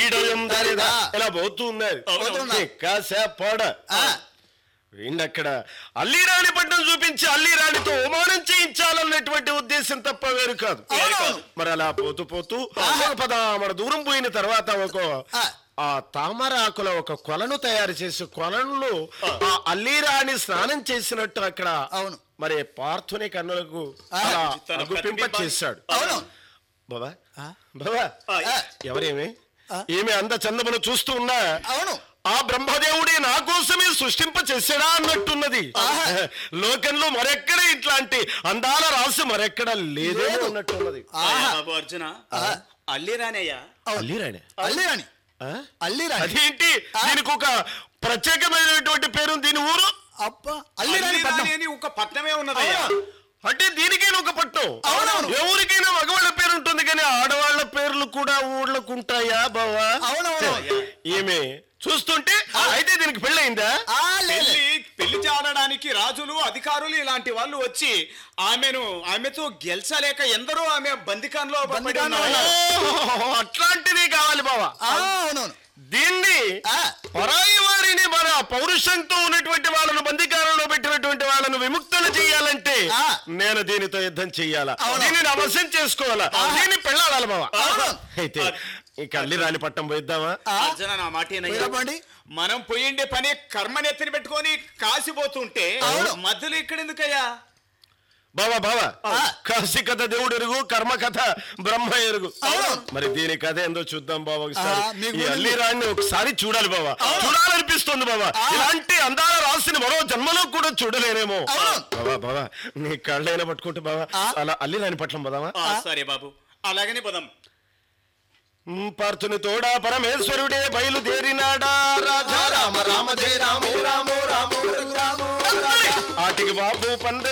ఈడయం దరిదా ఆ. ఇలా పోతూ ఉన్నది పోతున్నా. కాసేపాడ ఆ, వీణక్కడ అల్లిరాణి పట్టణం చూపించి అల్లిరాణితో అవమానం చేయించాలన్నటువంటి ఉద్దేశం తప్ప వేరు కాదు అవునవును. మరి అలా పోతూ పోతూ ఒక పదామడ దూరం పోయిన తర్వాత ఒక ఆ. ఆ తామరాకుల ఒక కొలను తయారు చేసి కొలంలో ఆ అల్లిరాణి స్నానం చేసినట్టు అక్కడ అవును. మరి పార్థుని కన్నులకు ఆ. అలా తన అగుపింప ప్రతిబింబాన్ని- చేశాడు అవును బాబా ఆ, బాబా ఆ, ఆ, ఎవరేమి ఆ. ఏమి అంద చందమును చూస్తూ ఉన్నా అవును ఆ బ్రహ్మదేవుడే నా కోసమే సృష్టింప చేశాడా అన్నట్టున్నది ఆహా. లోకంలో మరెక్కడ ఇట్లాంటి అందాల రాసి మరెక్కడ లేదే లేదు. అన్నట్టున్నది ఆహా. బాబు అర్జున ఆ. అల్లిరానయ్యా అల్లిరాణి అల్లిరాణి ఆ? అల్లిరాణి అదేంటి ఆ. దీనికి ఒక ప్రత్యేకమైనటువంటి పేరు దీని ఊరు అప్ప అల్లిరాణి పట్నం అల్లిరాని అని ఒక పట్నమే ఉన్నదయ్యా అంటే దీనికైనా ఒక పట్టం అవునవును. ఎవరికైనా మగవాళ్ళ పేరు ఉంటుంది కానీ ఆడవాళ్ళ పేర్లు కూడా ఊళ్ళకు ఉంటాయా బావా అవునవును ఈమె చూస్తుంటే అయితే దీనికి పెళ్ళయిందా ఆ, లేదు పెళ్లి పెళ్లి చేయడానికి రాజులు అధికారులు ఇలాంటి వాళ్ళు వచ్చి ఆమెను ఆమెతో గెలిచలేక ఎందరో ఆమె బందికాన్లో పడి బందికాన్లో ఉన్నారు. ఓ, అట్లాంటిది కావాలి బావా ఆ, అవునవును దీన్ని ఆ, పరాయి వారిని మన పౌరుషంతో ఉన్నటువంటి వాళ్ళను బందీకారంలో పెట్టినటువంటి వాళ్ళను విముక్తులు చేయాలంటే ఆ. నేను దీనితో యుద్ధం చెయ్యాలా అవును. దీనిని అవశ్యం చేసుకోవాలా దీన్ని పెళ్ళాడాలి బావా అవును. అయితే ఇక అల్లి రాని పట్టం పోయిద్దామా ఆ, అర్జున నా మాట ఏనయ్యా? పోయిరమ్మండి. మనం పోయిండే పని కర్మనెత్తిని పెట్టుకొని కాసిపోతుంటే అవును. మధ్యలో ఇక్కడ ఎందుకయ్యా బావా బావా ఆ. కాశీ కథ దేవుడు ఎరుగు కర్మ కథ బ్రహ్మ ఎరుగు అవును. మరి దీని కథ ఏందో చూద్దాం బావా ఒకసారి ఆ, మీకు ఈ ఉంది. అల్లి రాణి ఒకసారి చూడాలి బావా చూడాలనిపిస్తుంది బావా ఆ. ఇలాంటి అందాల రాసిన మరో జన్మలో కూడా చూడలేనేమో అవును. బావా బావా నీ కళ్ళైనా పట్టుకుంటే బావా ఆ. అలా అల్లి రాని పట్లం బావా ఆ, సరే బాబు అలాగనే పోదాం పార్థుని తోడా పరమేశ్వరుడే బయలుదేరినాడా రాజా రామ రామ జయ రామో రామో రామో రాము, రాము, ఆటికి బాబు పండ్రి